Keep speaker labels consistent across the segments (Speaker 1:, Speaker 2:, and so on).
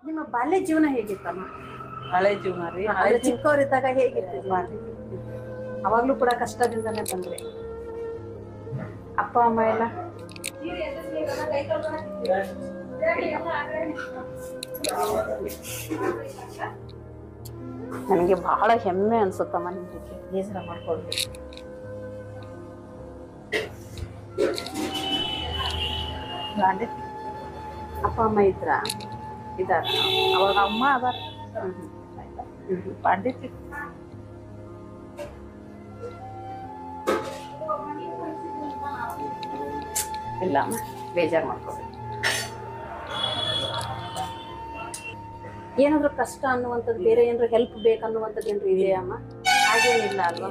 Speaker 1: ನಿಮ್ಮ ಬಾಲ್ಯ ಜೀವನ ಹೇಗಿತ್ತಮ್ಮ
Speaker 2: ಹಳೆ ಜೀವನ ರೀ ಹಳೆ
Speaker 1: ಅಂದ್ರೆ ಚಿಕ್ಕವರಿದ್ದಾಗ ಹೇಗಿತ್ತು ಜೀವನ? ಅವಾಗ್ಲೂ ಕೂಡ ಕಷ್ಟದಿಂದನೇ ಬಂದ್ರಿ ಅಪ್ಪ ಅಮ್ಮ ಎಲ್ಲ ನನಗೆ ಬಹಳ ಹೆಮ್ಮೆ ಅನ್ಸುತ್ತಮ್ಮ ನಿಮ್ ಜೊತೆ ಬೇಸರ ಮಾಡ್ಕೊಳ್ರಿ
Speaker 2: ಗಾಂಡಿ
Speaker 1: ಅಪ್ಪ ಅಮ್ಮ ಇದ್ರ ಇದಾರ
Speaker 2: ಅವಾಗ ಅಮ್ಮ ಅದಾರ ಪಾಂಡಿತಿ
Speaker 1: ಇಲ್ಲ ಅಮ್ಮ ಬೇಜಾರು ಮಾಡ್ಕೊಳ್ರಿ ಏನಾದ್ರು ಕಷ್ಟ ಅನ್ನುವಂಥದ್ದು ಬೇರೆ ಏನಾದ್ರು ಹೆಲ್ಪ್ ಬೇಕನ್ನುವಂಥದ್ದು ಏನಾದ್ರು ಇದೆಯಾ ಅಮ್ಮ ಹಾಗೇನಿಲ್ಲ ಅಲ್ವಾ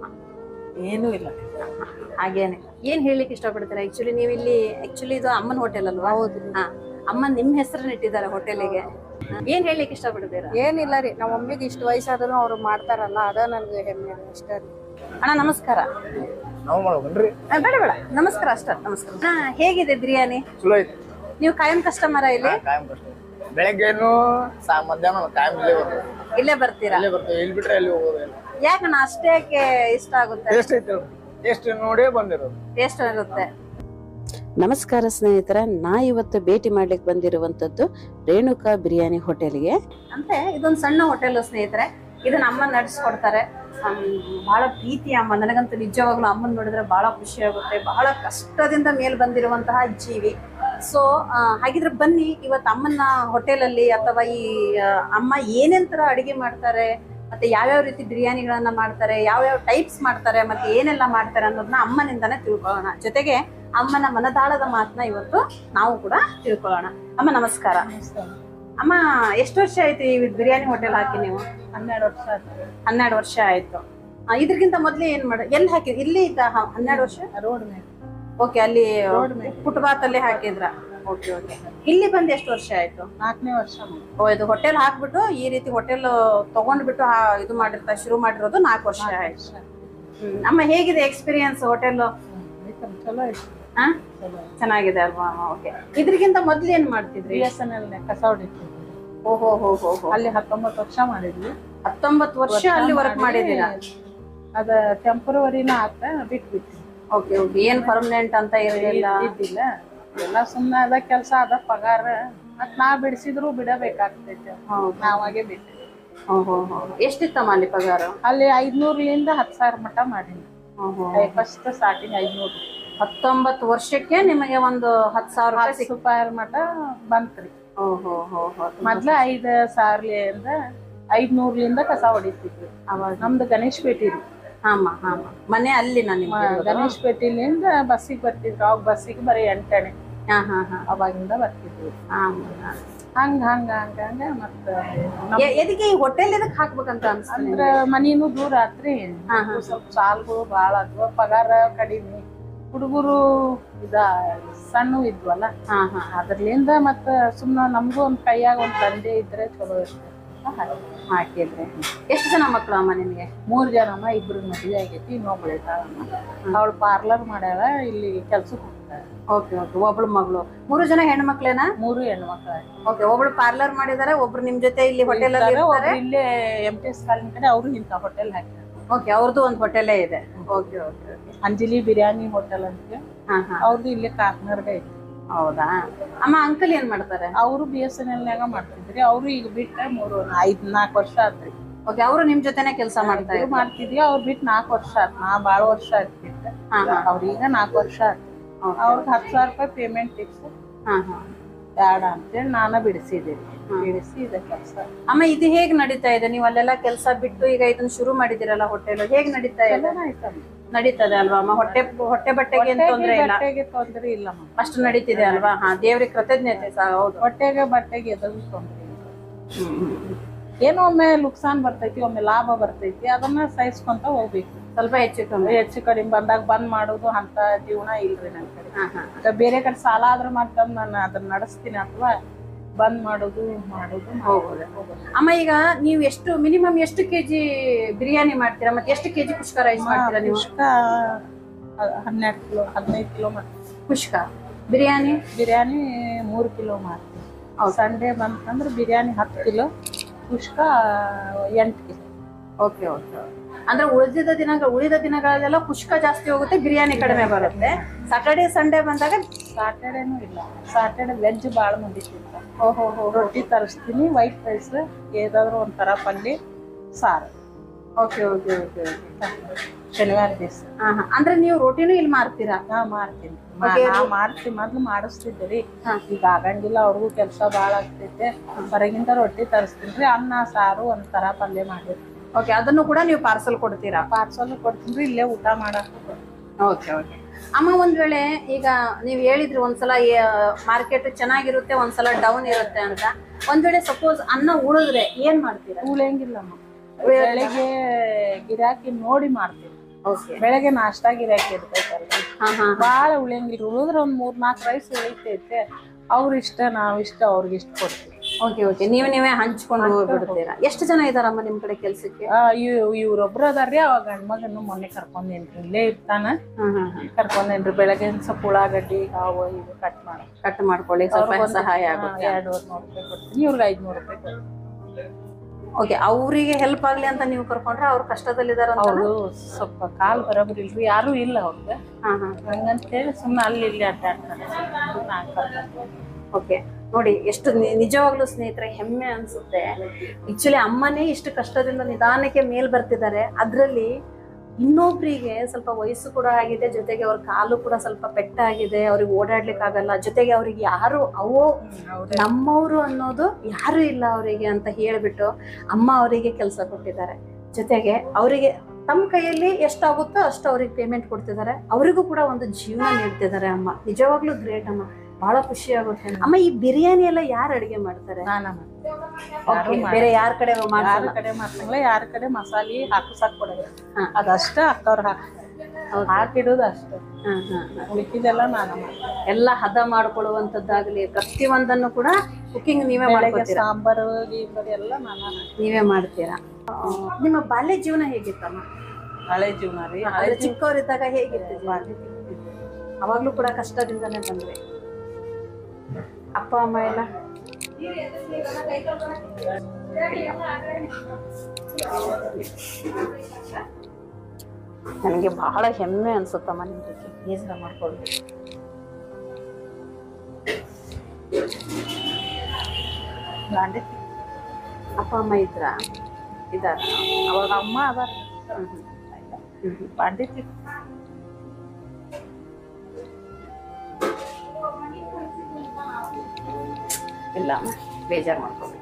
Speaker 2: ಏನೂ ಇಲ್ಲ
Speaker 1: ಹಾಗೇನಿಲ್ಲ ಏನ್ ಹೇಳಿಕ್ಕೆ ಇಷ್ಟಪಡ್ತೀರಾ ಆಕ್ಚುಲಿ ನೀವು ಇಲ್ಲಿ ಆಕ್ಚುಲಿ ಇದು ಅಮ್ಮನ ಹೋಟೆಲ್ ಅಲ್ವಾ
Speaker 2: ಹೌದು
Speaker 1: ಹಾ ಅಮ್ಮ ನಿಮ್ ಹೆಸರನ್ನ ಇಟ್ಟಿದ್ದಾರೆ ಹೋಟೆಲಿಗೆ ಏನ್ ಹೇಳಿಕ್ಕೆ ಇಷ್ಟಪಡ್ತೀರಾ
Speaker 2: ಏನಿಲ್ಲ ರೀ ನಮ್ಮ ಮಮ್ಮಿಗೆ ಇಷ್ಟು ವಯಸ್ಸಾದ್ರೂ ಅವ್ರು ಮಾಡ್ತಾರಲ್ಲ ಅದ ನನ್ಗೆ ಹೆಮ್ಮೆ ಅಷ್ಟೇ ರೀ
Speaker 1: ಅಣ್ಣ ನಮಸ್ಕಾರ
Speaker 3: ನಾವು ಮಾಡ್ಬೇಕನ್ರಿ
Speaker 1: ಆ, ಬೇಡ ಬೇಡ ನಮಸ್ಕಾರ ಅಷ್ಟ ನಮಸ್ಕಾರ ಹಾ ಹೇಗಿದೆ ಬಿರಿಯಾನಿ
Speaker 3: ಚಲೋ ಐತಿ
Speaker 1: ನೀವು ಕಾಯಂ ಕಸ್ಟಮರ ಇಲ್ಲಿ
Speaker 3: ಕಾಯಂ ಕಷ್ಟ ಬೆಳಗ್ಗೆನು ಸಾ ಮಧ್ಯಾಹ್ನ ಕಾಯಂ ಇಲ್ಲೇ ಬರ್ತದೆ
Speaker 1: ಇಲ್ಲೇ ಬರ್ತೀರಾ
Speaker 3: ಇಲ್ಲೇ ಬರ್ತೇವೆ ಇಲ್ಲಿ ಬಿಟ್ರೆ ಅಲ್ಲಿ ಹೋಗೋದಿಲ್ಲ
Speaker 1: ಯಾಕಣ್ಣ ಅಷ್ಟೇ ಯಾಕೆ ಇಷ್ಟ ಆಗುತ್ತೆ
Speaker 3: ಟೇಸ್ಟ್ ಐತಿ ಟೇಸ್ಟ್ ನೋಡೇ ಬಂದಿರೋದು
Speaker 1: ಟೇಸ್ಟ್ ಇರುತ್ತೆ
Speaker 4: ನಮಸ್ಕಾರ ಸ್ನೇಹಿತರ ನಾ ಇವತ್ತು ಭೇಟಿ ಮಾಡ್ಲಿಕ್ಕೆ ಬಂದಿರುವಂತದ್ದು ರೇಣುಕಾ ಬಿರಿಯಾನಿ ಹೋಟೆಲ್ಗೆ
Speaker 1: ಅಂದ್ರೆ ಇದೊಂದು ಸಣ್ಣ ಹೋಟೆಲ್ ಸ್ನೇಹಿತರೆ ಇದನ್ನ ಅಮ್ಮ ನಡೆಸ್ಕೊಡ್ತಾರೆ ಹ್ಮ್, ಬಹಳ ಪ್ರೀತಿ ಅಮ್ಮ ನನಗಂತೂ ನಿಜವಾಗ್ಲೂ ಅಮ್ಮನ್ ನೋಡಿದ್ರೆ ಬಹಳ ಖುಷಿ ಆಗುತ್ತೆ ಬಹಳ ಕಷ್ಟದಿಂದ ಮೇಲ್ ಬಂದಿರುವಂತಹ ಜೀವಿ ಸೊ ಹಾಗಿದ್ರೆ ಬನ್ನಿ ಇವತ್ತು ಅಮ್ಮನ ಹೋಟೆಲಲ್ಲಿ ಅಥವಾ ಈ ಆ, ಅಮ್ಮ ಏನೇನ್ ತರ ಅಡಿಗೆ ಮಾಡ್ತಾರೆ ಮತ್ತೆ ಯಾವ್ಯಾವ ರೀತಿ ಬಿರಿಯಾನಿಗಳನ್ನ ಮಾಡ್ತಾರೆ ಯಾವ್ಯಾವ ಟೈಪ್ಸ್ ಮಾಡ್ತಾರೆ ಮತ್ತೆ ಏನೆಲ್ಲ ಮಾಡ್ತಾರೆ ಅನ್ನೋದನ್ನ ಅಮ್ಮನಿಂದಾನೇ ತಿಳ್ಕೊಳ್ಳೋಣ ಜೊತೆಗೆ ಅಮ್ಮನ ಮನದಾಳದ ಮಾತನ್ನ ಇವತ್ತು ನಾವು ಕೂಡ ತಿಳ್ಕೊಳ್ಳೋಣ ಅಮ್ಮ ನಮಸ್ಕಾರ ಅಮ್ಮ ಎಷ್ಟು ವರ್ಷ ಆಯ್ತು ಈ ಬಿರಿಯಾನಿ ಹೋಟೆಲ್ ಹಾಕಿ ನೀವು
Speaker 2: ಹನ್ನೆರಡು ವರ್ಷ ಆಯ್ತು
Speaker 1: ಹನ್ನೆರಡು ವರ್ಷ ಆಯ್ತು ಆ, ಇದ್ರಕ್ಕಿಂತ ಮೊದ್ಲು ಏನ್ ಮಾಡ ಎಲ್ಲಿ ಹಾಕಿ ಇಲ್ಲಿ ಇದ್ದ ಹ- ಹನ್ನೆರಡು ವರ್ಷ
Speaker 2: ರೋಡ್ ಮೇಲೆ
Speaker 1: ಓಕೆ ಅಲ್ಲಿ
Speaker 2: Road ಮೇಲೆ.
Speaker 1: ಫುಟ್ಪಾತ್ ಅಲ್ಲಿ ಹಾಕಿದ್ರ ಓಕೆ ಓಕೆ ಇಲ್ಲಿ ಬಂದು ಎಷ್ಟು ವರ್ಷ ಆಯ್ತು
Speaker 2: ನಾಲ್ಕನೇ ವರ್ಷ
Speaker 1: ಓ ಇದು ಹೋಟೆಲ್ ಹಾಕ್ಬಿಟ್ಟು ಈ ರೀತಿ ಹೋಟೆಲ್ ತಗೊಂಡ್ಬಿಟ್ಟು ಹಾ- ಇದು ಮಾಡಿರ್ತಾ ಶುರು ಮಾಡಿರೋದು ನಾಲ್ಕು ವರ್ಷ ಆಯ್ತು ಹ್ಮ್. ಅಮ್ಮ ಹೇಗಿದೆ ಎಕ್ಸ್ಪೀರಿಯನ್ಸ್ ಹೋಟೆಲ್
Speaker 2: ಚಲೋ ಐತಿ
Speaker 1: ಹಾ ಚೆನ್ನಾಗಿದೆ ಅಲ್ವಾ ಓಕೆ ಇದ್ರಕ್ಕಿಂತ ಮೊದ್ಲು ಏನ್ ಮಾಡ್ತಿದ್ರಿ
Speaker 2: ಬಿ ಎಸ್ ಎನ್ ಎಲ್ ಕಸ ಹೊಡಿತೀವಿ
Speaker 1: ಓಹೋ ಹೋ ಹೋ ಹೋ
Speaker 2: ಅಲ್ಲಿ ಹತ್ತೊಂಬತ್ತು ವರ್ಷ ಮಾಡಿದ್ವಿ
Speaker 1: ಹತ್ತೊಂಬತ್ತು ವರ್ಷ ಅಲ್ಲಿ ವರ್ಕ್ ಮಾಡಿದ್ದೀರಾ
Speaker 2: ಅದ ಟೆಂಪರವರಿನ ಆತ ಬಿಟ್ಬಿಟ್ವಿ
Speaker 1: ಓಕೆ ಓಕೆ ಏನ್ ಪರ್ಮನೆಂಟ್ ಅಂತ ಇರಲಿಲ್ಲ
Speaker 2: ಇದ್ದಿಲ್ಲ ಎಲ್ಲ ಸುಮ್ಮನೆ ಅದ ಕೆಲಸ ಅದ ಪಗಾರ ಮತ್ ನಾ ಬಿಡಿಸಿದ್ರು ಬಿಡಬೇಕಾಗ್ತೈತೆ
Speaker 1: ಹೌದು
Speaker 2: ನಾವಾಗೆ ಬಿಟ್ಟಿವಿ
Speaker 1: ಓಹೋ ಹೋ ಎಷ್ಟಿತ್ತಮ್ಮ ಅಲ್ಲಿ ಪಗಾರ
Speaker 2: ಅಲ್ಲಿ ಐದ್ನೂರ್ಲಿಂದ ಹತ್ತು ಸಾವಿರ ಮಟ ಮಾಡೀನಿ
Speaker 1: ಓಹೋ
Speaker 2: ಫಸ್ಟ್ ಸ್ಟಾರ್ಟಿಂಗ್ ಐದ್ನೂರು
Speaker 1: ಹತ್ತೊಂಬತ್ತು ವರ್ಷಕ್ಕೆ ನಿಮಗೆ ಒಂದು ಹತ್ತು ಸಾವಿರ ರೂಪಾಯಿ
Speaker 2: ಹತ್ತು ರೂಪಾಯಿ ಮಟ ಬಂತ್ರಿ
Speaker 1: ಓಹೋ ಹೋ ಹೋ
Speaker 2: ಮೊದ್ಲ ಐದ್ ಸಾವಿರಲಿಂದ ಐದ್ನೂರ್ಲಿಂದ ಕಸ ಹೊಡಿತಿದ್ವಿ
Speaker 1: ಅವಾಗ
Speaker 2: ನಮ್ದು ಗಣೇಶ್ ಪೇಟಿ ರೀ
Speaker 1: ಹಾಮ ಹಾಮ ಮನೆ ಅಲ್ಲಿ ನಾನು
Speaker 2: ಗಣೇಶ್ ಪೇಟಿಲಿಂದ ಬಸ್ಸಿಗೆ ಬರ್ತಿದ್ರು ಅವಾಗ ಬಸ್ಸಿಗೆ ಬರೀ ಎಂಟಣೆ
Speaker 1: ಹಾ ಹಾ ಹಾ
Speaker 2: ಅವಾಗಿಂದ ಬರ್ತಿದ್ವಿ
Speaker 1: ಹಾಂ
Speaker 2: ಹಂಗ ಹಂಗ ಹಂಗ ಹಂಗ ಮತ್ತ
Speaker 1: ಎದಕ್ಕೆ ಈ ಹೋಟೆಲ್ ಎದಕ್ ಹಾಕ್ಬೇಕಂತ ಅನ್ಸ್ತು
Speaker 2: ಅಂದ್ರ ಮನಿನೂ ದೂರ ಆತ್ರಿ
Speaker 1: ಹಾ, ಹಾ.
Speaker 2: ಸ್ವಲ್ಪ ಸಾಲ್ಗಳು ಬಾಳ ಆದ್ವು ಪಗಾರ ಕಡಿಮೆ ಹುಡುಗರು ಇದ ಸಣ್ಣ ಇದ್ವಲ್ಲ
Speaker 1: ಹಾ ಹಾ
Speaker 2: ಅದ್ರಲಿಂದ ಮತ್ತ ಸುಮ್ನ ನಮ್ಗೂ ಒಂದ್ ಕೈಯಾಗ ಒಂದ್ ದಂಧೆ ಇದ್ರೆ ಚಲೋ ಇರ್ತದೆ ಅಂತ ಹಾಕಿದ್ವಿ.
Speaker 1: ಹಾಕಿದ್ರೆ ಎಷ್ಟು ಜನ ಮಕ್ಕಳು ಅಮ್ಮ ನಿಮಗೆ
Speaker 2: ಮೂರ್ ಜನಮ್ಮ ಇಬ್ರು ಮದ್ವೆ ಆಗೈತಿ ಇನ್ನೊಬ್ಳು ಇದ್ದಾಳಮ್ಮ ಅವಳು ಪಾರ್ಲರ್ ಮಾಡ್ಯಾಳ ಇಲ್ಲಿ ಕೆಲ್ಸಕ್ಕೆ ಹೋಗ್ತಾಳೆ
Speaker 1: ಓಕೆ ಓಕೆ ಒಬ್ಳು ಮಗಳು ಮೂರು ಜನ ಹೆಣ್ಣು ಮಕ್ಳೇನಾ
Speaker 2: ಮೂರು ಹೆಣ್ಮಕ್ಳು
Speaker 1: ಓಕೆ ಒಬ್ಳು ಪಾರ್ಲರ್ ಮಾಡಿದಾರೆ ಒಬ್ರು ನಿಮ್ ಜೊತೆ ಇಲ್ಲಿ ಹೋಟೆಲ್ ಅಲ್ಲಿ
Speaker 2: ಒಬ್ರು
Speaker 1: ಇರ್ತಾರೆ
Speaker 2: ಇಲ್ಲೇ ಎಂ ಟಿ ಎಸ್ ಕಾಲಿನ ಕಡೆ ಅವರು ಇಂಥ ಹೋಟೆಲ್ ಹಾಕ್ಯಾರ
Speaker 1: ಓಕೆ ಅವ್ರದ್ದು ಒಂದು ಹೋಟೆಲೇ ಇದೆ okay okay okay
Speaker 2: Anjali biryani hotel ಅಂತ
Speaker 1: ಹಾ ಹಾ
Speaker 2: ಅವ್ರದ್ದು ಇಲ್ಲೇ ಕಾರ್ನರ್ಗ ಐತಿ
Speaker 1: ಹೌದಾ ಅಮ್ಮ ಅಂಕಲ್ ಏನ್ ಮಾಡ್ತಾರೆ
Speaker 2: ಅವರು ಬಿ ಎಸ್ ಎನ್ ಎಲ್ನಾಗ ಮಾಡ್ತಿದ್ರಿ ಅವರು ಈಗ ಬಿಟ್ಟ ಮೂರು ಐದ್ ನಾಲ್ಕು ವರ್ಷ ಆತ್ರಿ
Speaker 1: ಓಕೆ ಅವರು ನಿಮ್ ಜೊತೆನೆ ಕೆಲಸ ಮಾಡ್ತಾ
Speaker 2: ಇವ್ರು
Speaker 1: ಇದ್ರು
Speaker 2: ಮಾಡ್ತಿದ್ವಿ ಅವ್ರು ಬಿಟ್ಟು ನಾಲ್ಕು ವರ್ಷ ಆತ್ ನಾ ಭಾಳ ವರ್ಷ ಆಯ್ತು ಬಿಟ್ಟು
Speaker 1: ಹಾ ಹಾ
Speaker 2: ಅವ್ರೀಗ ನಾಲ್ಕು ವರ್ಷ ಆಯ್ತು ಅವ್ರಿಗೆ ಹತ್ತು ಸಾವಿರ ರೂಪಾಯಿ ಪೇಮೆಂಟ್ ಫಿಕ್ಸ್
Speaker 1: ಹಾ ಹಾ
Speaker 2: ಬೇಡ ಅಂತೇಳಿ ನಾನ ಬಿಡಿಸಿದ್ದೀನಿ ಬಿಡಿಸಿ ಇದೆ ಕೆಲಸ
Speaker 1: ಅಮ್ಮ ಇದು ಹೇಗ್ ನಡೀತಾ ಇದೆ ನೀವು ಅಲ್ಲೆಲ್ಲ ಕೆಲಸ ಬಿಟ್ಟು ಈಗ ಇದನ್ನ ಶುರು ಮಾಡಿದಿರಲ್ಲ ಹೋಟೆಲ್ ಹೇಗ್ ನಡೀತಾ ಇದೆ ನಡೀತದೆ ಅಲ್ವಾ ಅಮ್ಮ ಹೊಟ್ಟೆ ಹೊಟ್ಟೆ ಬಟ್ಟೆಗೆ ಏನ್ ತೊಂದ್ರೆ ಇಲ್ಲ
Speaker 2: ಬಟ್ಟೆಗೆ ತೊಂದ್ರೆ ಇಲ್ಲಮ್ಮ
Speaker 1: ಅಷ್ಟು ನಡೀತಿದೆ ಅಲ್ವಾ ಹಾ ದೇವ್ರಿಗೆ ಕೃತಜ್ಞತೆ ಸಹ ಹೌದು
Speaker 2: ಹೊಟ್ಟೆಗೆ ಬಟ್ಟೆಗೆ ಎದುರು ತೊಂದ್ರೆ ಇಲ್ಲ ಏನೋ ಒಮ್ಮೆ ಲುಕ್ಸಾನ್ ಬರ್ತೈತಿ ಒಮ್ಮೆ ಲಾಭ ಬರ್ತೈತಿ ಅದನ್ನ ಸಹಿಸ್ಕೊಂತ ಹೋಗ್ಬೇಕು
Speaker 1: ಸ್ವಲ್ಪ ಹೆಚ್ಚು ಕಮ್ಮಿ
Speaker 2: ಹೆಚ್ಚು ಕಡಿಮೆ ಬಂದಾಗ ಬಂದ್ ಮಾಡೋದು ಅಂತ ಜೀವನ ಇಲ್ರಿ ನನ್ ಕಡೆ
Speaker 1: ಹಾ ಹಾ
Speaker 2: ಈಗ ಬೇರೆ ಕಡೆ ಸಾಲ ಆದ್ರೆ ಮಾಡ್ತಂದ್ ನಾನು ಅದನ್ನ ನಡೆಸ್ತೀನಿ ಅಥವಾ ಬಂದ್ ಮಾಡೋದು ಮಾಡೋದು
Speaker 1: ಹೋಗೋದು. ಅಮ್ಮ ಈಗ ನೀವು ಎಷ್ಟು ಮಿನಿಮಮ್ ಎಷ್ಟು ಕೆಜಿ ಬಿರಿಯಾನಿ ಮಾಡ್ತೀರಾ ಮತ್ತೆ ಎಷ್ಟು ಕೆಜಿ ಕುಷ್ಕ ರೈಸ್ ಮಾಡ್ತೀರಾ ನೀವು
Speaker 2: ಕುಷ್ಕ ಹನ್ನೆರಡು ಕಿಲೋ ಹದಿನೈದು ಕಿಲೋ ಮಾಡ್ತೀವಿ
Speaker 1: ಕುಷ್ಕ ಬಿರಿಯಾನಿ
Speaker 2: ಬಿರಿಯಾನಿ ಮೂರು ಕಿಲೋ ಮಾಡ್ತೀವಿ ಸಂಡೇ ಬಂತಂದ್ರೆ ಬಿರಿಯಾನಿ ಹತ್ತು ಕಿಲೋ ಕುಷ್ಕ ಎಂಟು ಕಿಲೋ
Speaker 1: ಓಕೆ ಓಕೆ ಅಂದ್ರೆ ಉಳಿದಿದ ದಿನಗಳ ಉಳಿದ ದಿನಗಳಲ್ಲೆಲ್ಲ ಪುಷ್ಕ ಜಾಸ್ತಿ ಹೋಗುತ್ತೆ ಬಿರಿಯಾನಿ ಕಡಿಮೆ ಬರುತ್ತೆ ಸಾಟರ್ಡೆ ಸಂಡೇ ಬಂದಾಗ
Speaker 2: ಸಾಟರ್ಡೇನೂ ಇಲ್ಲ ಸಾಟರ್ಡೆ ವೆಜ್ ಭಾಳ ಮಂದಿ ತಿಂತಾರೆ
Speaker 1: ಓಹೋ ಹೋ
Speaker 2: ರೊಟ್ಟಿ ತರಿಸ್ತೀನಿ ವೈಟ್ ರೈಸ್ ಏದಾದ್ರು ಒಂಥರ ಪಲ್ಯ ಸಾರು
Speaker 1: ಓಕೆ ಓಕೆ ಓಕೆ
Speaker 2: ಶನಿವಾರ ದಿವಸ
Speaker 1: ಹಾ ಹಾ ಅಂದ್ರೆ ನೀವು ರೋಟಿನೂ ಇಲ್ಲಿ ಮಾರ್ತೀರಾ
Speaker 2: ನಾ ಮಾಡ್ತೀನಿ ಮಾ- ನಾ ಮಾಡ್ತೀನಿ ಮೊದ್ಲು ಮಾಡಿಸ್ತಿದ್ದೆ ರೀ
Speaker 1: ಹಾ.
Speaker 2: ಈಗ ಆಗಂಗಿಲ್ಲ ಅವ್ರಿಗೂ ಕೆಲಸ ಭಾಳ ಆಗ್ತೈತೆ ಹೊರಗಿಂದ ರೊಟ್ಟಿ ತರಿಸ್ತೀನಿ ರೀ ಅನ್ನ ಸಾರು ಒಂಥರ ಪಲ್ಯ ಮಾಡಿರ್ತೀನಿ
Speaker 1: ಓಕೆ ಅದನ್ನು ಕೂಡ ನೀವು ಪಾರ್ಸಲ್ ಕೊಡ್ತೀರಾ
Speaker 2: ಪಾರ್ಸಲ್ ಕೊಡ್ತೀನಿ ರೀ ಇಲ್ಲೇ ಊಟ ಮಾಡಕ್
Speaker 1: ಓಕೆ ಓಕೆ ಅಮ್ಮ ಒಂದ್ ವೇಳೆ ಈಗ ನೀವು ಹೇಳಿದ್ರಿ ಒಂದ್ಸಲ ಮಾರ್ಕೆಟ್ ಚೆನ್ನಾಗಿರುತ್ತೆ ಒಂದ್ಸಲ ಡೌನ್ ಇರುತ್ತೆ ಅಂತ ಒಂದ್ ವೇಳೆ ಸಪೋಸ್ ಅನ್ನ ಉಳಿದ್ರೆ ಏನ್ ಮಾಡ್ತೀರಾ
Speaker 2: ಉಳಿಯಂಗಿಲ್ಲಮ್ಮ ಬೆಳಿಗ್ಗೆ ಗಿರಾಕಿ ನೋಡಿ ಮಾಡ್ತೀನಿ
Speaker 1: ಓಕೆ
Speaker 2: ಬೆಳಗ್ಗೆ ನಾಷ್ಟಾ ಗಿರಾಕಿ ಇರ್ತೈತಲ್ರಿ
Speaker 1: ಹಾ ಹಾ
Speaker 2: ಭಾಳ ಉಳಿಯಂಗಿಲ್ಲ ಉಳಿದ್ರೆ ಒಂದ್ ಮೂರ್ ನಾಲ್ಕು ರೈಸ್ ಉಳಿತೈತೆ ಅವ್ರ ಇಷ್ಟ ನಾವ್ ಇಷ್ಟ ಅವ್ರಿಗೆ ಇಷ್ಟ ಕೊಡ್ತೀವಿ
Speaker 1: ಓಕೆ ಓಕೆ ನೀವು ನೀವೇ ಹಂಚ್ಕೊಂಡು ಹೋಗ್ಬಿಡ್ತೀರಾ ಎಷ್ಟು ಜನ ಇದಾರಮ್ಮ ನಿಮ್ ಕಡೆ ಕೆಲ್ಸಕ್ಕೆ
Speaker 2: ಆ, ಇವ್ ಇವ್ರೊಬ್ರು ಅದಾರ್ರಿ ಅವ ಗಂಡ್ ಮಗನ್ನು ಮೊನ್ನೆ ಕರ್ಕೊಂಡೇನ್ರಿ ಇಲ್ಲೇ ಇರ್ತಾನ
Speaker 1: ಹಾ ಹಾ ಹಾ
Speaker 2: ಕರ್ಕೊಂಡೇನ್ರಿ ಬೆಳಗ್ಗೆ ಒಂದ್ ಸ್ವಲ್ಪ ಉಳ್ಳಾಗಡ್ಡಿ ಅವು ಇವು ಕಟ್ ಮಾಡಿ
Speaker 1: ಕಟ್ ಮಾಡ್ಕೊಳ್ಳಿ ಸ್ವಲ್ಪ ಸಹಾಯ ಆಗುತ್ತೆ
Speaker 2: ಎರಡ್ನೂರು ನೂರು ರೂಪಾಯಿ ಕೊಡ್ತೀನಿ ಇವ್ರಿಗೆ ಐದ್ನೂರು ರೂಪಾಯಿ ಕೊಡ್ತೀನಿ
Speaker 1: ಓಕೆ ಅವರಿಗೆ ಹೆಲ್ಪ್ ಆಗ್ಲಿ ಅಂತ ನೀವು ಕರ್ಕೊಂಡ್ರೆ ಅವ್ರು ಕಷ್ಟದಲ್ಲಿದಾರ
Speaker 2: ಅವರು ಸ್ವಲ್ಪ ಕಾಲ್ ಬರೋಬ್ರಿ ಇಲ್ರಿ ಯಾರು ಇಲ್ಲ ಅವ್ರಿಗೆ
Speaker 1: ಹಾ ಹಾ
Speaker 2: ಹಂಗಂತ ಹೇಳಿ ಸುಮ್ಮನೆ ಅಲ್ಲಿ ಇಲ್ಲಿ ಅಡ್ಡಾಡ್ತಾರೆ ನಾನ್ ಕರ್ಕೊಂಡ್
Speaker 1: ಓಕೆ ನೋಡಿ ಎಷ್ಟು ನಿ- ನಿಜವಾಗ್ಲೂ ಸ್ನೇಹಿತರೆ ಹೆಮ್ಮೆ ಅನ್ಸುತ್ತೆ ಆಕ್ಚುಲಿ ಅಮ್ಮನೇ ಇಷ್ಟು ಕಷ್ಟದಿಂದ ನಿಧಾನಕ್ಕೆ ಮೇಲ್ ಬರ್ತಿದ್ದಾರೆ ಅದ್ರಲ್ಲಿ ಇನ್ನೊಬ್ರಿಗೆ ಸ್ವಲ್ಪ ವಯಸ್ಸು ಕೂಡ ಆಗಿದೆ ಜೊತೆಗೆ ಅವ್ರ ಕಾಲು ಕೂಡ ಸ್ವಲ್ಪ ಪೆಟ್ಟಾಗಿದೆ ಅವ್ರಿಗೆ ಓಡಾಡ್ಲಿಕ್ಕೆ ಆಗಲ್ಲ ಜೊತೆಗೆ ಅವ್ರಿಗೆ ಯಾರು ಅವೋ
Speaker 2: ಅವ್ರೆ
Speaker 1: ನಮ್ಮವರು ಅನ್ನೋದು ಯಾರು ಇಲ್ಲ ಅವರಿಗೆ ಅಂತ ಹೇಳ್ಬಿಟ್ಟು ಅಮ್ಮ ಅವರಿಗೆ ಕೆಲಸ ಕೊಟ್ಟಿದ್ದಾರೆ ಜೊತೆಗೆ ಅವರಿಗೆ ತಮ್ಮ ಕೈಯಲ್ಲಿ ಎಷ್ಟಾಗುತ್ತೋ ಅಷ್ಟು ಅವ್ರಿಗೆ ಪೇಮೆಂಟ್ ಕೊಡ್ತಿದ್ದಾರೆ ಅವರಿಗೂ ಕೂಡ ಒಂದು ಜೀವನ ನೀಡ್ತಿದ್ದಾರೆ ಅಮ್ಮ ನಿಜವಾಗ್ಲೂ ಗ್ರೇಟ್ ಅಮ್ಮ ಬಹಳ ಖುಷಿ ಆಗುತ್ತೆ ಅಮ್ಮ ಈ ಬಿರಿಯಾನಿ ಎಲ್ಲ ಯಾರು ಅಡಿಗೆ ಮಾಡ್ತಾರೆ
Speaker 2: ನಾನ
Speaker 1: Okay, ಬೇರೆ ಯಾರ ಕಡೆ
Speaker 2: ಯಾರ
Speaker 1: ಮಾಡಲ್ಲ
Speaker 2: ಕಡೆ ಮಾಡ್ತಂಗಿಲ್ಲ ಯಾರ ಕಡೆ ಮಸಾಲಿ ಹಾಕಿಸಾಕ್ ಕೊಡೋದು
Speaker 1: ಹಾ.
Speaker 2: ಅದಷ್ಟ ಅಕ್ಕವ್ರು ಹಾಕ್ತಾರೆ ಹಾಕಿಡೋದು ಅಷ್ಟೇ
Speaker 1: ಹಾ, ಹಾ, ಹಾ.
Speaker 2: ಉಳಿಕಿದೆಲ್ಲ ನಾನ ಮಾಡ್ತೀನಿ
Speaker 1: ಎಲ್ಲ ಹದ ಮಾಡ್ಕೊಳ್ಳುವಂತದ್ದಾಗ್ಲಿ ಪ್ರತಿಯೊಂದನ್ನು ಕೂಡ ಕುಕಿಂಗ್ ನೀವೇ
Speaker 2: ಬೆಳಗ್ಗೆ
Speaker 1: ಮಾಡ್ಕೊತೀರಾ
Speaker 2: ಸಾಂಬಾರು ಗೀಂಬಾರು ಎಲ್ಲ ನಾನ
Speaker 1: ನೀವೇ ಮಾಡ್ತೀರಾ ಆ, ನಿಮ್ಮ ಬಾಲ್ಯ ಜೀವನ ಹೇಗಿತ್ತಮ್ಮ
Speaker 2: ಹಳೆ ಜೀವನ ರೀ ಹಳೆ
Speaker 1: ಅಂದ್ರೆ ಚಿಕ್ಕವರಿದ್ದಾಗ ಹೇಗಿತ್ತು ಜೀವನ? ಅವಾಗ್ಲೂ ಕೂಡ ಕಷ್ಟದಿಂದನೇ ಬಂದ್ರಿ ಅಪ್ಪ ಅಮ್ಮ ಎಲ್ಲ ನನಗೆ ಬಹಳ ಹೆಮ್ಮೆ ಅನ್ಸುತ್ತಮ್ಮ ನಿಮ್ ಜೊತೆ ಬೇಸರ ಮಾಡ್ಕೊಳ್ಬೇಕು
Speaker 2: ಗಾಂಡಿ
Speaker 1: ಅಪ್ಪ ಅಮ್ಮ ಇದ್ರ ಇದಾರ
Speaker 2: ಅವಾಗ ಅಮ್ಮ ಅದಾರ ಬಾಂಡಿ
Speaker 1: ಇಲ್ಲ ಅಮ್ಮ ಬೇಜಾರು ಮಾಡ್ಕೊಳ್ಬೇಕು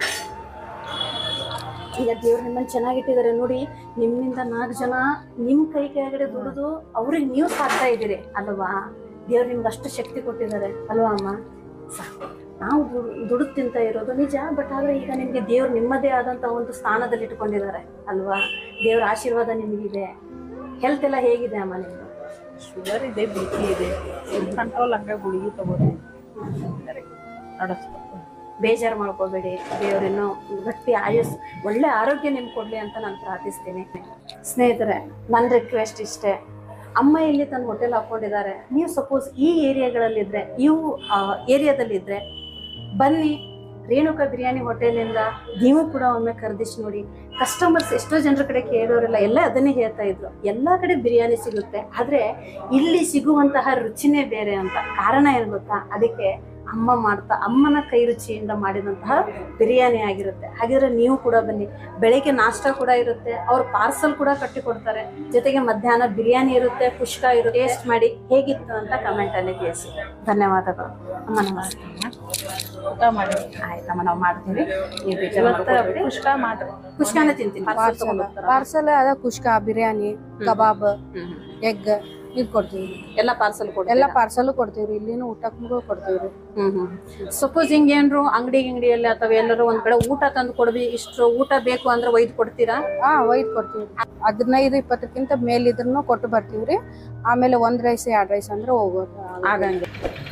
Speaker 1: ಈಗ ದೇವ್ರು ನಿಮ್ಮನ್ನ ಚೆನ್ನಾಗಿಟ್ಟಿದ್ದಾರೆ ನೋಡಿ ನಿಮ್ಮಿಂದ ನಾಲ್ಕು ಜನ ನಿಮ್ ಕೈ ಕೆಳಗಡೆ ದುಡಿದು ಅವ್ರಿಗೆ ನೀವು ಸಾಕ್ತಾ ಇದ್ದೀರಿ ಅಲ್ವಾ ದೇವ್ರು ನಿಮ್ಗೆ ಅಷ್ಟು ಶಕ್ತಿ ಕೊಟ್ಟಿದ್ದಾರೆ ಅಲ್ವಾ ಅಮ್ಮ ಸಾಕು ನಾವು ದುಡ್ ದುಡ್ದು ತಿಂತ ಇರೋದು ನಿಜ ಬಟ್ ಆದ್ರೆ ಈಗ ನಿಮ್ಗೆ ದೇವ್ರು ನಿಮ್ಮದೇ ಆದಂತ ಒಂದು ಸ್ಥಾನದಲ್ಲಿ ಇಟ್ಕೊಂಡಿದ್ದಾರೆ ಅಲ್ವಾ ದೇವ್ರ ಆಶೀರ್ವಾದ ನಿಮಗಿದೆ ಹೆಲ್ತ್ ಎಲ್ಲ ಹೇಗಿದೆ ಅಮ್ಮ ನಿಮ್ದು
Speaker 2: ಶುಗರ್ ಇದೆ ಬಿ ಪಿ ಇದೆ ಕಂಟ್ರೋಲ್ ಹಂಗೆ ಗುಳಿಗೆ ತಗೋತೀನಿ ನಡೆಸ್ಬೇಕು
Speaker 1: ಬೇಜಾರು ಮಾಡ್ಕೋಬೇಡಿ ದೇವರಿನ್ನೂ ಗಟ್ಟಿ ಆಯುಸ್ ಒಳ್ಳೆ ಆರೋಗ್ಯ ನಿಮ್ಗೆ ಕೊಡ್ಲಿ ಅಂತ ನಾನು ಪ್ರಾರ್ಥಿಸ್ತೀನಿ ಸ್ನೇಹಿತರೆ ನನ್ನ ರಿಕ್ವೆಸ್ಟ್ ಇಷ್ಟೇ ಅಮ್ಮ ಇಲ್ಲಿ ತನ್ನ ಹೋಟೆಲ್ ಹಾಕೊಂಡಿದ್ದಾರೆ ನೀವು ಸಪೋಸ್ ಈ ಏರಿಯಾಗಳಲ್ಲಿದ್ದರೆ ಇವು ಏರಿಯಾದಲ್ಲಿದ್ದರೆ ಬನ್ನಿ ರೇಣುಕಾ ಬಿರಿಯಾನಿ ಹೋಟೆಲಿಂದ ನೀವು ಕೂಡ ಒಮ್ಮೆ ಖರೀದಿಸಿ ನೋಡಿ ಕಸ್ಟಮರ್ಸ್ ಎಷ್ಟೋ ಜನರ ಕಡೆ ಕೇಳೋರಿಲ್ಲ ಎಲ್ಲ ಅದನ್ನೇ ಹೇಳ್ತಾ ಇದ್ರು ಎಲ್ಲ ಕಡೆ ಬಿರಿಯಾನಿ ಸಿಗುತ್ತೆ ಆದರೆ ಇಲ್ಲಿ ಸಿಗುವಂತಹ ರುಚಿನೇ ಬೇರೆ ಅಂತ ಕಾರಣ ಏನು ಗೊತ್ತಾ ಅದಕ್ಕೆ ಅಮ್ಮ ಮಾಡ್ತಾ ಅಮ್ಮನ ಕೈ ರುಚಿಯಿಂದ ಮಾಡಿದಂತಹ ಬಿರಿಯಾನಿ ಆಗಿರುತ್ತೆ ಹಾಗಿದ್ರೆ ನೀವು ಕೂಡ ಬನ್ನಿ ಬೆಳಿಗ್ಗೆ ನಾಷ್ಟ ಕೂಡ ಇರುತ್ತೆ ಅವ್ರು ಪಾರ್ಸಲ್ ಕೂಡ ಕಟ್ಟಿ ಕೊಡ್ತಾರೆ ಜೊತೆಗೆ ಮಧ್ಯಾಹ್ನ ಬಿರಿಯಾನಿ ಇರುತ್ತೆ ಪುಷ್ಕ ಇರುತ್ತೆ ಟೇಸ್ಟ್ ಮಾಡಿ ಹೇಗಿತ್ತು ಅಂತ ಕಮೆಂಟ್ ಅಲ್ಲಿ ತಿಳಿಸಿ ಧನ್ಯವಾದಗಳು ಅಮ್ಮ ನಮಸ್ತೆ
Speaker 2: ಊಟ ಮಾಡಿ
Speaker 1: ಆಯ್ತಮ್ಮ ನಾವು ಮಾಡ್ತೀವಿ ನೀವು ಬೇಜಾರು
Speaker 2: ಇವತ್ತು
Speaker 1: ಮಾಡ್ಕೊಬೇಡಿ.
Speaker 2: ಪುಷ್ಕ ಮಾಡ್ರಿ
Speaker 1: ಪುಷ್ಕನೇ ತಿಂತೀನಿ ಪಾರ್ಸಲ್ ತಗೊಂಡ್ ಹೋಗ್ತಾರಾ?
Speaker 5: ಪಾರ್ಸಲ್ ಅದ ಕುಷ್ಕ ಬಿರಿಯಾನಿ ಕಬಾಬ್
Speaker 1: ಹ್ಮ್, ಹ್ಮ್.
Speaker 5: ಎಗ್ ಇದು ಕೊಡ್ತೀವಿ
Speaker 1: ಎಲ್ಲ ಪಾರ್ಸಲ್ ಕೊಡಿ
Speaker 5: ಎಲ್ಲ ಪಾರ್ಸಲ್ ಕೊಡ್ತೀವ್ರಿ ಇಲ್ಲಿನೂ ಊಟಕ್ಕೂ ಕೊಡ್ತೀವ್ರಿ
Speaker 1: ಹ್ಮ್ ಹ್ಮ್ ಸಪೋಸ್ ಹಿಂಗೆ ಏನ್ರು ಅಂಗಡಿ ಗಿಂಗಡಿಯಲ್ಲಿ ಅಥವಾ ಎಲ್ಲರೂ ಒಂದ್ ಕಡೆ ಊಟ ತಂದು ಕೊಡ್ವಿ ಇಷ್ಟು ಊಟ ಬೇಕು ಅಂದ್ರೆ ಒಯ್ದು ಕೊಡ್ತೀರಾ
Speaker 5: ಹಾ ಒಯ್ದು ಕೊಡ್ತೀವಿ ಹದಿನೈದು ಇಪ್ಪತ್ತಕ್ಕಿಂತ ಮೇಲಿದ್ರೂ ಕೊಟ್ಟು ಬರ್ತೀವ್ರಿ ಆಮೇಲೆ ಒಂದ್ ರೈಸ್ ಎರಡ್ ರೈಸ್ ಅಂದ್ರೆ ಹೋಗೋದು
Speaker 1: ಆಗಂಗೆ